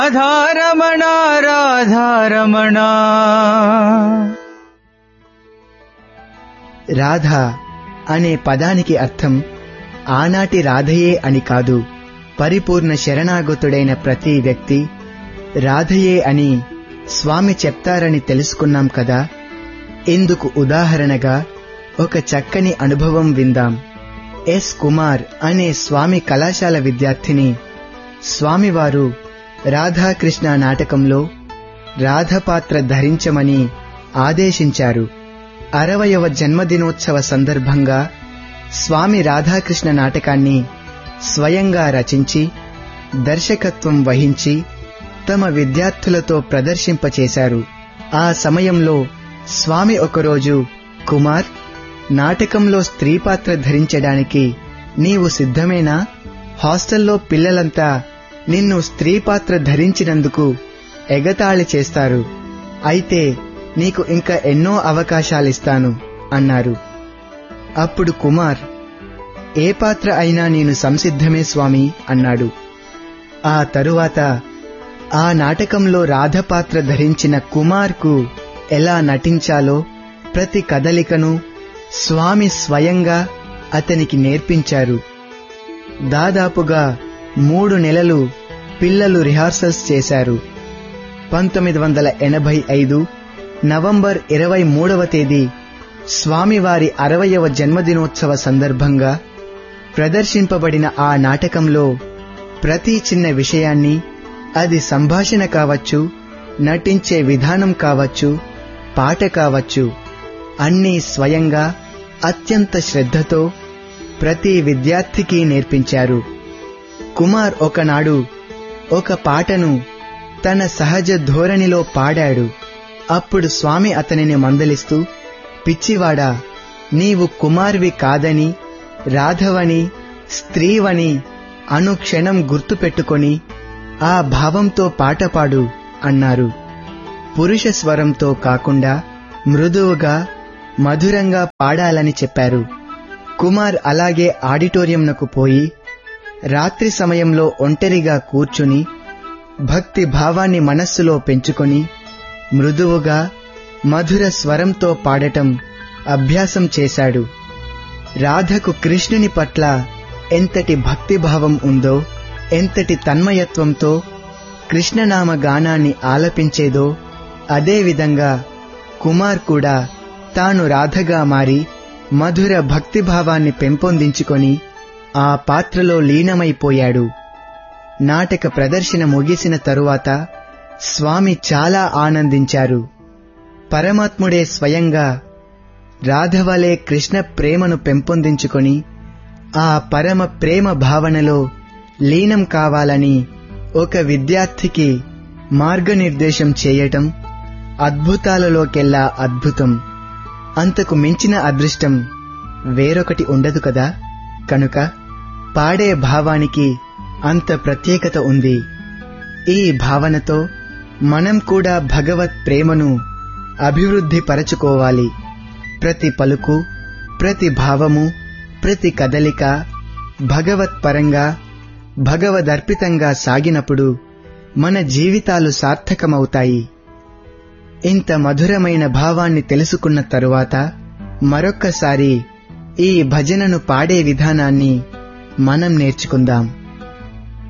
రాధారమణ రాధారమణ రాధ అనే పదానికి అర్థం ఆనాటి రాధయే అని కాదు పరిపూర్ణ శరణాగతుడైన ప్రతి వ్యక్తి రాధయే అని స్వామి చెప్తారని తెలుసుకున్నాం కదా ఇందుకు ఉదాహరణగా ఒక చక్కని అనుభవం విందాం ఎస్ కుమార్ అనే స్వామి కళాశాల విద్యార్థిని స్వామివారు రాధాకృష్ణ నాటకంలో రాధ పాత్ర ధరించమని ఆదేశించారు అరవయవ జన్మదినోత్సవ సందర్భంగా స్వామి రాధాకృష్ణ నాటకాన్ని స్వయంగా రచించి దర్శకత్వం వహించి తమ విద్యార్థులతో ప్రదర్శింపచేశారు ఆ సమయంలో స్వామి ఒకరోజు కుమార్ నాటకంలో స్త్రీ పాత్ర ధరించడానికి నీవు సిద్ధమేనా హాస్టల్లో పిల్లలంతా నిన్ను స్త్రీ పాత్ర ధరించినందుకు ఎగతాళి చేస్తారు అయితే నీకు ఇంకా ఎన్నో అవకాశాలిస్తాను అన్నారు అప్పుడు కుమార్ ఏ పాత్ర అయినా నేను సంసిద్ధమే స్వామి అన్నాడు ఆ తరువాత ఆ నాటకంలో రాధ పాత్ర ధరించిన కుమార్కు ఎలా నటించాలో ప్రతి కదలికను స్వామి స్వయంగా అతనికి నేర్పించారు దాదాపుగా మూడు నెలలు పిల్లలు రిహార్సల్స్ చేశారు పంతొమ్మిది వందల ఎనభై ఐదు నవంబర్ ఇరవై మూడవ తేదీ స్వామివారి అరవయవ జన్మదినోత్సవ సందర్భంగా ప్రదర్శింపబడిన ఆ నాటకంలో ప్రతి చిన్న విషయాన్ని అది సంభాషణ కావచ్చు నటించే విధానం కావచ్చు పాట కావచ్చు అన్నీ స్వయంగా అత్యంత శ్రద్ధతో ప్రతి విద్యార్థికి నేర్పించారు కుమార్ ఒకనాడు ఒక పాటను తన సహజ ధోరణిలో పాడాడు అప్పుడు స్వామి అతనిని మందలిస్తూ పిచ్చివాడా నీవు కుమార్వి కాదని రాధవని స్త్రీవని అనుక్షణం గుర్తుపెట్టుకొని ఆ భావంతో పాట పాడు అన్నారు పురుష స్వరంతో కాకుండా మృదువుగా మధురంగా పాడాలని చెప్పారు కుమార్ అలాగే ఆడిటోరియంనకు పోయి రాత్రి సమయంలో ఒంటరిగా కూర్చుని భక్తి భావాన్ని మనస్సులో పెంచుకొని మృదువుగా మధుర స్వరంతో పాడటం అభ్యాసం చేశాడు రాధకు కృష్ణుని పట్ల ఎంతటి భక్తిభావం ఉందో ఎంతటి తన్మయత్వంతో కృష్ణనామ గానాన్ని ఆలపించేదో అదేవిధంగా కుమార్ కూడా తాను రాధగా మారి మధుర భక్తిభావాన్ని పెంపొందించుకొని ఆ పాత్రలో లీనమైపోయాడు నాటక ప్రదర్శన ముగిసిన తరువాత స్వామి చాలా ఆనందించారు పరమాత్ముడే స్వయంగా రాధవలే కృష్ణ ప్రేమను పెంపొందించుకొని ఆ పరమ ప్రేమ భావనలో లీనం కావాలని ఒక విద్యార్థికి మార్గనిర్దేశం చేయటం అద్భుతాలలోకెల్లా అద్భుతం అంతకు మించిన అదృష్టం వేరొకటి ఉండదు కదా కనుక పాడే భావానికి అంత ప్రత్యేకత ఉంది ఈ భావనతో మనం కూడా భగవత్ ప్రేమను అభివృద్ధి పరచుకోవాలి ప్రతి పలుకు ప్రతి భావము ప్రతి కదలిక భగవత్పరంగా భగవదర్పితంగా సాగినప్పుడు మన జీవితాలు సార్థకమవుతాయి ఇంత మధురమైన భావాన్ని తెలుసుకున్న తరువాత మరొక్కసారి ఈ భజనను పాడే విధానాన్ని మనం నేర్చుకుందాం